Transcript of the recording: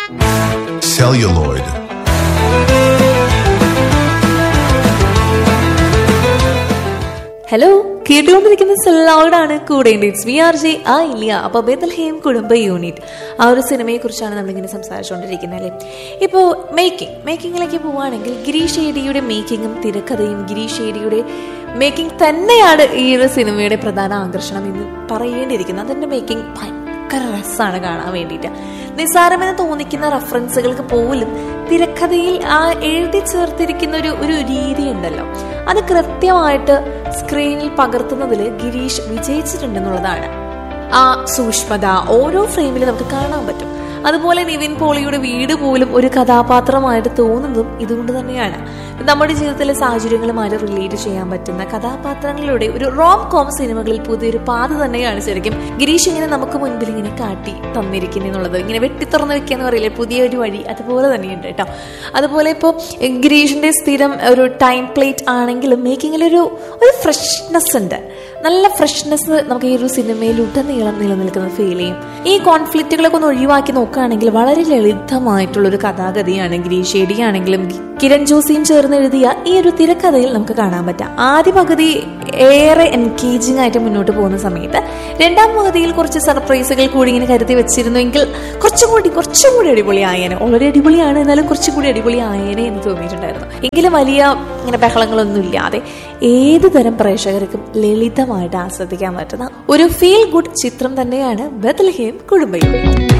celluloid, hello കേട്ടുകൊണ്ടിരിക്കുന്ന സെല്ലോടാണ് കൂടെ it's V R J ആ ഇല്ല അപ്പൊ ബെതൽഹേം കുടുംബ യൂണിറ്റ് ആ ഒരു സിനിമയെ കുറിച്ചാണ് നമ്മളിങ്ങനെ സംസാരിച്ചുകൊണ്ടിരിക്കുന്നത് അല്ലേ ഇപ്പോൾ മേക്കിംഗ് മേക്കിങ്ങിലേക്ക് പോവുകയാണെങ്കിൽ ഗിരീഷ് ഏടിയുടെ മേക്കിങ്ങും തിരക്കഥയും ഗിരീഷ് ഏടിയുടെ മേക്കിംഗ് തന്നെയാണ് ഈ ഒരു സിനിമയുടെ പ്രധാന ആകർഷണം എന്ന് പറയേണ്ടിയിരിക്കുന്നത് അതിന്റെ മേക്കിംഗ് ഭയങ്കര രസമാണ് കാണാൻ വേണ്ടിയിട്ട് നിസ്സാരമെന്ന് തോന്നിക്കുന്ന റെഫറൻസുകൾക്ക് പോലും തിരക്കഥയിൽ ആ എഴുതി ചേർത്തിരിക്കുന്ന ഒരു ഒരു രീതി ഉണ്ടല്ലോ അത് കൃത്യമായിട്ട് സ്ക്രീനിൽ പകർത്തുന്നതിൽ ഗിരീഷ് വിജയിച്ചിട്ടുണ്ടെന്നുള്ളതാണ് ആ സൂക്ഷ്മത ഓരോ ഫ്രെയിമിലും നമുക്ക് കാണാൻ പറ്റും അതുപോലെ നിവിൻ പോളിയുടെ വീട് പോലും ഒരു കഥാപാത്രമായിട്ട് തോന്നുന്നതും ഇതുകൊണ്ട് തന്നെയാണ് നമ്മുടെ ജീവിതത്തിലെ സാഹചര്യങ്ങളുമായിട്ട് റിലേറ്റ് ചെയ്യാൻ പറ്റുന്ന കഥാപാത്രങ്ങളുടെ ഒരു റോം കോം സിനിമകളിൽ പുതിയൊരു പാത തന്നെയാണ് ശരിക്കും ഗിരീഷ് ഇങ്ങനെ നമുക്ക് മുൻപിൽ ഇങ്ങനെ കാട്ടി തന്നിരിക്കുന്നുള്ളത് ഇങ്ങനെ വെട്ടിത്തുറന്ന് വെക്കാന്ന് പറയില്ലേ പുതിയൊരു വഴി അതുപോലെ തന്നെയുണ്ട് കേട്ടോ അതുപോലെ ഇപ്പോൾ ഗിരീഷിന്റെ സ്ഥിരം ഒരു ടൈം പ്ലേറ്റ് ആണെങ്കിലും മേക്കിങ്ങിലൊരു ഒരു ഫ്രഷ്നെസ് ഉണ്ട് നല്ല ഫ്രഷ്നെസ് നമുക്ക് ഈ ഒരു സിനിമയിൽ ഉടനീളം നിലനിൽക്കുന്നത് ഫീൽ ചെയ്യും ഈ കോൺഫ്ലിക്റ്റുകളൊക്കെ ഒന്ന് ഒഴിവാക്കി നോക്കുകയാണെങ്കിൽ വളരെ ലളിതമായിട്ടുള്ള ഒരു കഥാഗതിയാണ് ഗിരീഷ് ഷേഡിയാണെങ്കിലും കിരൺ ജോസിയും ചേർന്ന് എഴുതിയ ഈ ഒരു തിരക്കഥയിൽ നമുക്ക് കാണാൻ പറ്റാം ആദ്യ പകുതി ഏറെ എൻഗേജിംഗ് ആയിട്ട് മുന്നോട്ട് പോകുന്ന സമയത്ത് രണ്ടാം പകുതിയിൽ കുറച്ച് സർപ്രൈസുകൾ കൂടി ഇങ്ങനെ കരുതി വെച്ചിരുന്നുവെങ്കിൽ കുറച്ചും കൂടി കുറച്ചും കൂടി അടിപൊളിയായേനെ വളരെ അടിപൊളിയാണ് എന്നാലും കുറച്ചും കൂടി അടിപൊളിയായേനെ എന്ന് തോന്നിയിട്ടുണ്ടായിരുന്നു എങ്കിലും വലിയ ഇങ്ങനെ ബഹളങ്ങളൊന്നും ഇല്ലാതെ ഏത് തരം പ്രേക്ഷകർക്കും ലളിതമായിട്ട് ആസ്വദിക്കാൻ പറ്റുന്ന ഒരു ഫീൽ ഗുഡ് ചിത്രം തന്നെയാണ് ബദൽഹേം കുടുംബയും